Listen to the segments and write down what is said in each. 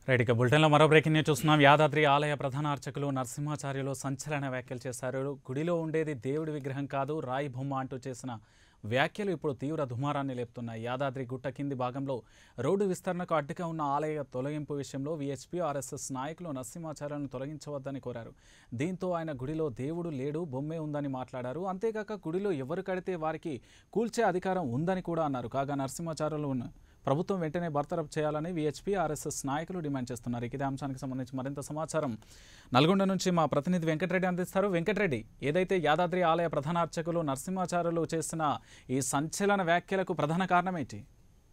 Right ఇక బులెటిన్లో మరో బ్రేకింగ్ న్యూస్ చూస్తున్నాం యాదాద్రి ఆలయ ప్రధాన అర్చకులు నరసింహాచార్యులు సంచలన వ్యాఖ్యలు చేశారు గుడిలో ఉండేది దేవుడి విగ్రహం కాదు రాయి బొమ్మ అంటూ చేసిన వ్యాఖ్యలు ఇప్పుడు తీవ్ర దుమారాన్ని లేపుతున్నాయి యాదాద్రి గుట్ట కింది భాగంలో రోడ్డు విస్తరణకు అడ్డుగా ఉన్న ఆలయ తొలగింపు విషయంలో విహెచ్పి ఆర్ఎస్ఎస్ నాయకులు నరసింహాచార్యులను తొలగించవద్దని కోరారు దీంతో ఆయన గుడిలో దేవుడు లేడు బొమ్మే ఉందని మాట్లాడారు అంతేకాక గుడిలో ఎవరు కడితే వారికి కూల్చే అధికారం ఉందని కూడా అన్నారు కాగా నరసింహాచార్యులు ఉన్న- ప్రభుత్వం వెంటనే బర్తరఫ్ చేయాలని విహెచ్పి ఆర్ఎస్ఎస్ నాయకులు డిమాండ్ చేస్తున్నారు ఇదే అంశానికి సంబంధించి మరింత సమాచారం నల్గొండ నుంచి మా ప్రతినిధి వెంకటరెడ్డి అందిస్తారు వెంకటరెడ్డి ఏదైతే యాదాద్రి ఆలయ ప్రధాన అర్చకులు నరసింహాచార్యులు చేసిన ఈ సంచలన వ్యాఖ్యలకు ప్రధాన కారణం ఏంటి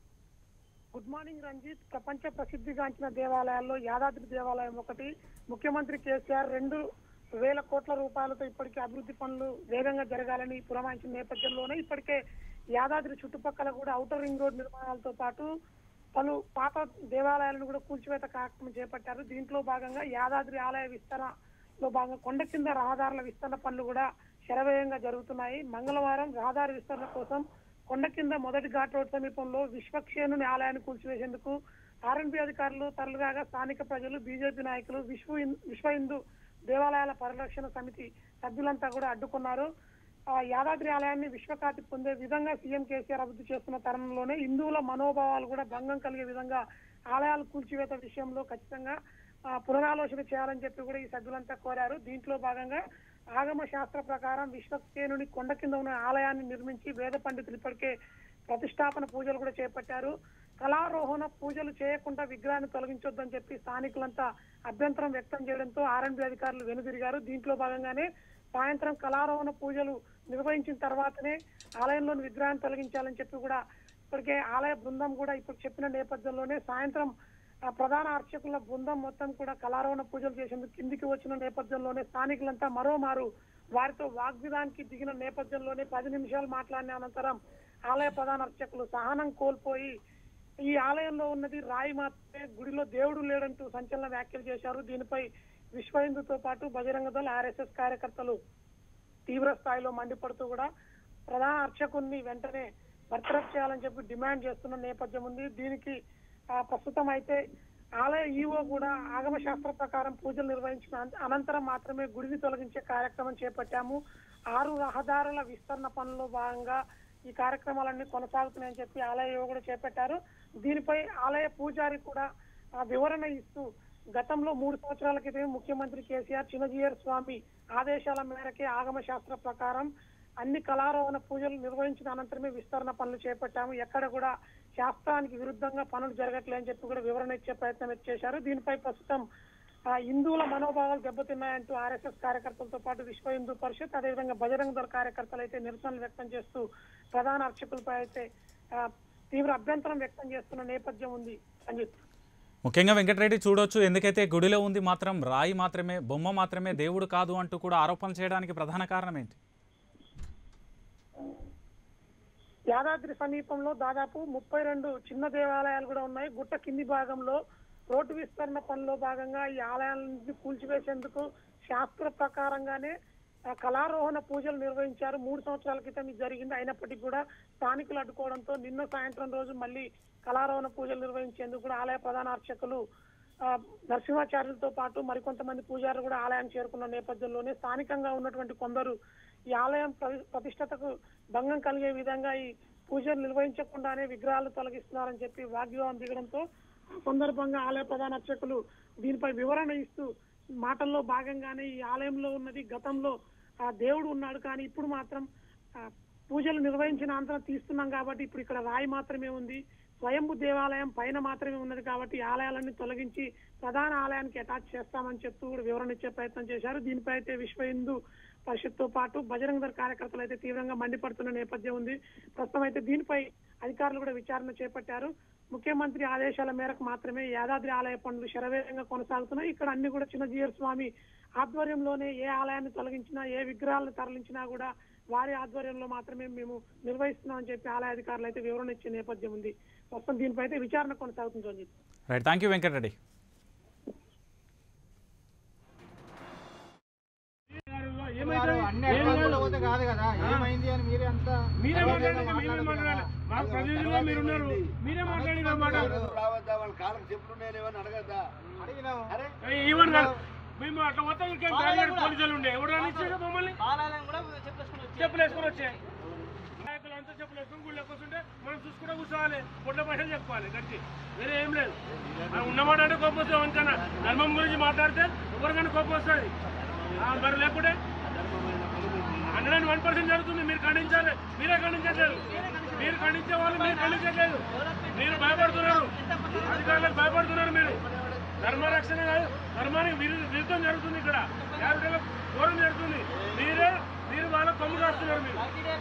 గుడ్ మార్నింగ్ రంజిత్ ప్రపంచ ప్రసిద్ధిగాంచిన దేవాలయాల్లో యాదాద్రి దేవాలయం ఒకటి ముఖ్యమంత్రి కేసీఆర్ రెండు వేల కోట్ల రూపాయలతో ఇప్పటికే అభివృద్ధి పనులు వేగంగా జరగాలని పురమాయించిన నేపథ్యంలోనే ఇప్పటికే యాదాద్రి చుట్టుపక్కల కూడా ఔటర్ రింగ్ రోడ్ నిర్మాణాలతో పాటు పలు పాత దేవాలయాలను కూడా కూల్చివేత కార్యక్రమం చేపట్టారు దీంట్లో భాగంగా యాదాద్రి ఆలయ విస్తరణలో భాగంగా కొండ కింద రహదారుల విస్తరణ పనులు కూడా శరవేగంగా జరుగుతున్నాయి మంగళవారం రహదారి విస్తరణ కోసం కొండ కింద మొదటి ఘాట్ రోడ్ సమీపంలో విశ్వక్షేణుని ఆలయాన్ని కూల్చివేసేందుకు ఆర్ఎన్బి అధికారులు తరలిరాగా స్థానిక ప్రజలు బీజేపీ నాయకులు విశ్వ హిం- విశ్వ హిందూ దేవాలయాల పరిరక్షణ సమితి సభ్యులంతా కూడా అడ్డుకున్నారు ఆ యాదాద్రి ఆలయాన్ని విశ్వఖ్యాతి పొందే విధంగా సీఎం కేసీఆర్ అభివృద్ధి చేస్తున్న తరుణంలోనే హిందువుల మనోభావాలు కూడా భంగం కలిగే విధంగా ఆలయాలు కూల్చివేత విషయంలో ఖచ్చితంగా ఆ, పునరాలోచన చేయాలని చెప్పి కూడా ఈ సభ్యులంతా కోరారు దీంట్లో భాగంగా ఆగమ శాస్త్ర ప్రకారం విశ్వక్సేనుని కొండ కింద ఉన్న ఆలయాన్ని నిర్మించి వేద పండితులు ఇప్పటికే ప్రతిష్టాపన పూజలు కూడా చేపట్టారు కళారోహణ పూజలు చేయకుండా విగ్రహాన్ని తొలగించొద్దని చెప్పి స్థానికులంతా అభ్యంతరం వ్యక్తం చేయడంతో ఆర్ఎండ్బి అధికారులు వెనుదిరిగారు దీంట్లో భాగంగానే సాయంత్రం కళారోహణ పూజలు నిర్వహించిన తర్వాతనే ఆలయంలోని విగ్రహాన్ని తొలగించాలని చెప్పి కూడా ఇప్పటికే ఆలయ బృందం కూడా ఇప్పుడు చెప్పిన నేపథ్యంలోనే సాయంత్రం ఆ ప్రధాన అర్చకుల బృందం మొత్తం కూడా కళారోహణ పూజలు చేసేందుకు కిందికి వచ్చిన నేపథ్యంలోనే స్థానికులంతా మరోమారు వారితో వాగ్విదానికి దిగిన నేపథ్యంలోనే పది నిమిషాలు మాట్లాడిన అనంతరం ఆలయ ప్రధాన అర్చకులు సహనం కోల్పోయి ఈ ఆలయంలో ఉన్నది రాయి మాత్రమే గుడిలో దేవుడు లేడంటూ సంచలన వ్యాఖ్యలు చేశారు దీనిపై విశ్వ హిందూతో పాటు బజరంగ దళ ఆర్ఎస్ఎస్ కార్యకర్తలు తీవ్ర స్థాయిలో మండిపడుతూ కూడా ప్రధాన అర్చకుల్ని వెంటనే బర్తరఫ్ చేయాలని చెప్పి డిమాండ్ చేస్తున్న నేపథ్యం ఉంది దీనికి ఆ, ప్రస్తుతం అయితే ఆలయ ఈవో కూడా ఆగమ శాస్త్ర ప్రకారం పూజలు నిర్వహించిన అన- అనంతరం మాత్రమే గుడిని తొలగించే కార్యక్రమం చేపట్టాము ఆరు రహదారుల విస్తరణ పనుల్లో భాగంగా ఈ కార్యక్రమాలన్నీ కొనసాగుతున్నాయని చెప్పి ఆలయ ఈవో కూడా చేపట్టారు దీనిపై ఆలయ పూజారి కూడా ఆ, వివరణ ఇస్తూ గతంలో మూడు సంవత్సరాల క్రితం ముఖ్యమంత్రి కేసీఆర్ చిన్నజీయర్ స్వామి ఆదేశాల మేరకే ఆగమ శాస్త్ర ప్రకారం అన్ని కళారోహణ పూజలు నిర్వహించిన అనంతరమే విస్తరణ పనులు చేపట్టాము ఎక్కడ కూడా శాస్త్రానికి విరుద్ధంగా పనులు జరగట్లేదని చెప్పి కూడా వివరణ ఇచ్చే ప్రయత్నం అయితే చేశారు దీనిపై ప్రస్తుతం ఆ, హిందువుల మనోభావాలు దెబ్బతిన్నాయంటూ ఆర్ఎస్ఎస్ కార్యకర్తలతో పాటు విశ్వ హిందూ పరిషత్ అదేవిధంగా బజరంగ దళ కార్యకర్తలు అయితే నిరసనలు వ్యక్తం చేస్తూ ప్రధాన అర్చకులపై అయితే ఆ, తీవ్ర అభ్యంతరం వ్యక్తం చేస్తున్న నేపథ్యం ఉంది సంజిత్ ముఖ్యంగా వెంకటరెడ్డి చూడొచ్చు ఎందుకైతే గుడిలో ఉంది మాత్రం రాయి మాత్రమే బొమ్మ మాత్రమే దేవుడు కాదు అంటూ కూడా ఆరోపణలు చేయడానికి ప్రధాన కారణం ఏంటి యాదాద్రి సమీపంలో దాదాపు ముప్పై రెండు చిన్న దేవాలయాలు కూడా ఉన్నాయి గుట్ట కింది భాగంలో రోడ్డు విస్తరణ పనిలో భాగంగా ఈ ఆలయాలను కూల్చివేసేందుకు శాస్త్ర ప్రకారంగానే ఆ, కళారోహణ పూజలు నిర్వహించారు మూడు సంవత్సరాల క్రితం ఇది జరిగింది అయినప్పటికీ కూడా స్థానికులు అడ్డుకోవడంతో నిన్న సాయంత్రం రోజు మళ్ళీ కళారోహణ పూజలు నిర్వహించేందుకు కూడా ఆలయ ప్రధాన అర్చకులు ఆ, నరసింహాచార్యులతో పాటు మరికొంతమంది పూజారులు కూడా ఆలయానికి చేరుకున్న నేపథ్యంలోనే స్థానికంగా ఉన్నటువంటి కొందరు ఈ ఆలయం ప్రతి- ప్రతిష్టతకు భంగం కలిగే విధంగా ఈ పూజలు నిర్వహించకుండానే విగ్రహాలు తొలగిస్తున్నారని చెప్పి వాగ్వివాదం దిగడంతో ఆ సందర్భంగా ఆలయ ప్రధాన అర్చకులు దీనిపై వివరణ ఇస్తూ మాటల్లో భాగంగానే ఈ ఆలయంలో ఉన్నది గతంలో ఆ దేవుడు ఉన్నాడు కానీ ఇప్పుడు మాత్రం ఆ, పూజలు నిర్వహించిన అనంతరం తీస్తున్నాం కాబట్టి ఇప్పుడు ఇక్కడ రాయి మాత్రమే ఉంది స్వయంభు దేవాలయం పైన మాత్రమే ఉన్నది కాబట్టి ఈ ఆలయాలన్నీ తొలగించి ప్రధాన ఆలయానికి అటాచ్ చేస్తామని చెప్తూ కూడా వివరణ ఇచ్చే ప్రయత్నం చేశారు దీనిపై అయితే విశ్వ హిందూ పరిషత్తో పాటు బజరంగ దళ కార్యకర్తలు అయితే తీవ్రంగా మండిపడుతున్న నేపథ్యం ఉంది ప్రస్తుతం అయితే దీనిపై అధికారులు కూడా విచారణ చేపట్టారు ముఖ్యమంత్రి ఆదేశాల మేరకు మాత్రమే యాదాద్రి ఆలయ పనులు శరవేగంగా కొనసాగుతున్నాయి ఇక్కడ అన్ని కూడా చిన్నజీయర్ స్వామి ఆధ్వర్యంలోనే ఏ ఆలయాన్ని తొలగించినా ఏ విగ్రహాలను తరలించినా కూడా వారి ఆధ్వర్యంలో మాత్రమే మేము నిర్వహిస్తున్నామని చెప్పి ఆలయ అధికారులు అయితే వివరణ ఇచ్చే నేపథ్యం ఉంది ప్రస్తుతం దీనిపై అయితే విచారణ కొనసాగుతుంది Ranjith right thank you Venkatareddy garu అన్ని అడ్వాన్స్లో పోతే కాదు కదా ఏమైంది అని మీరే అంతా మీరే మాట్లాడండి మేమే మాట్లాడాలి మాకు ప్రతినిధులుగా మీరున్నారు మీరే మాట్లాడిన మాట అడగద్దా వాళ్ళ కాళ్ళకి చెప్పులు ఉన్నాయని అడగద్దా అడిగినాము అరే ఈవెన్ కాదు మేము అట్లా మొత్తం ఇంకా బ్యారికేడ్ పోలీసులు ఉండే ఎవరు రానిచ్చాడు మమ్మల్ని చెప్పులు వేసుకొని వచ్చే నాయకులు అంతా చెప్పులు వేసుకొని గుళ్ళు వస్తుంటే మనం చూసుకుంటే కూర్చోవాలి పొట్ల పైసలు చెప్పుకోవాలి గట్టి వేరే ఏం లేదు మనం ఉన్నమాట అంటే కోపం వస్తుంది అంతేనా ధర్మం గురించి మాట్లాడితే ఎవరికైనా కోపం వస్తుంది ఆ, మరి లేకుంటే హండ్రెడ్ అండ్ వన్ పర్సెంట్ జరుగుతుంది మీరు ఖండించాలి మీరే ఖండించట్లేదు మీరు ఖండించే వాళ్ళు మీరు ఖండించట్లేదు మీరు భయపడుతున్నారు అధికారులకు భయపడుతున్నారు మీరు ధర్మ రక్షణ కాదు ధర్మానికి విరు- విరుద్ధం జరుగుతుంది ఇక్కడ యాభై ఘోరం జరుగుతుంది మీరే మీరు వాళ్ళ కొమ్ము కాస్తున్నారు మీరు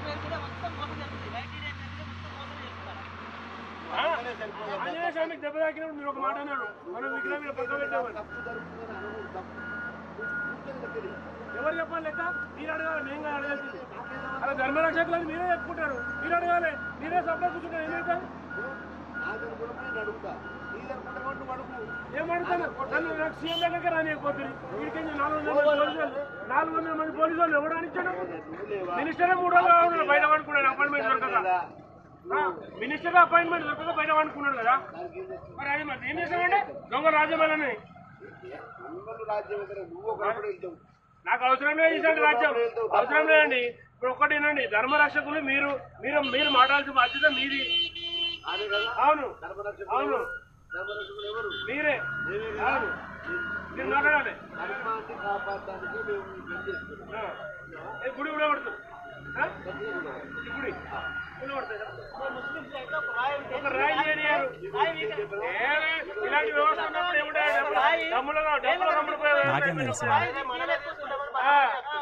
ఆ? ఆంజనేయ స్వామికి దెబ్బ తాకినప్పుడు మీరు ఒక మాట అన్నాడు మనం విగ్రహం మీద పక్క పెట్టామని తప్పు జరుగుతుందని అనకూడదు తప్పు కూర్చొని దగ్గర ఎవరు చెప్పాలి లెక్క మీరు అడగాలి మేము కాదు అడగాల్సింది అలా ధర్మరక్షకులు మీరే చెప్పుకుంటారు మీరు అడగాలి మీరే సప్లై కూర్చుంటారు ఏమవుతారు నాదని కూడా నేను అడుగుతా నీదనుకుంటే కూడా నువ్వు అడుగు ఏమడుగుతాను నన్ను నాకు సీఎం దగ్గరికి రానియకపోతుంది వీడికి నాలుగు వందల మంది పోలీసులు నాలుగు వందల మంది పోలీసు వాళ్ళు ఎవరు రానిచ్చాడు నువ్వు లేవా మినిస్టర్ మూడు రోజులు ఉన్నాడు బయట పడుకున్నాడు అపాయింట్మెంట్ దొరకక ఆ, మినిస్టర్ అపాయింట్మెంట్ దొరకక బయట పడుకున్నాడు కదా మరి అది మరి ఏం చేస్తామంటే దొంగ రాజ్యమేనని అందరూ రాజ్యం దగ్గర నువ్వు ఒకప్పుడు వెళ్తావు నాకు అవసరం లేదు ఇలాంటి రాజ్యం అవసరం లేదండి ఇప్పుడు ఒక్కటేనండి ధర్మరక్షకులు మీరు మీరు మీరు మాట్లాడాల్సిన బాధ్యత మీది అదే కదా అవును ధర్మరక్షకులు అవును ధర్మరక్షకులు ఎవరు మీరే అవును మీరు మాట్లాడాలి ధర్మాన్ని కాపాడడానికి మేము పని చేస్తున్నాం ఆ. ఏ గుడి కూడా పడుతుంది ఆ? ఈ గుడి గుడి పడుతుంది ఒక రాయి చేయనియారు. ఏ, ఇలాంటి వ్యవస్థ ఉన్నప్పుడు ఏముంటాయి డబ్బులు డబ్బులుగా డబ్బులు రమ్ములు పోయి- నాకేం తెలుసు ఆ.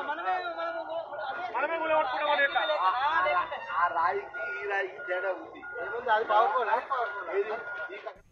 మనమే గుడి పట్టుకుంటాం ఎట్లా ఆ రాయికి ఈ రాయికి తేడా ఉంది అది పవర్ఫుల్ ఏది? ఈ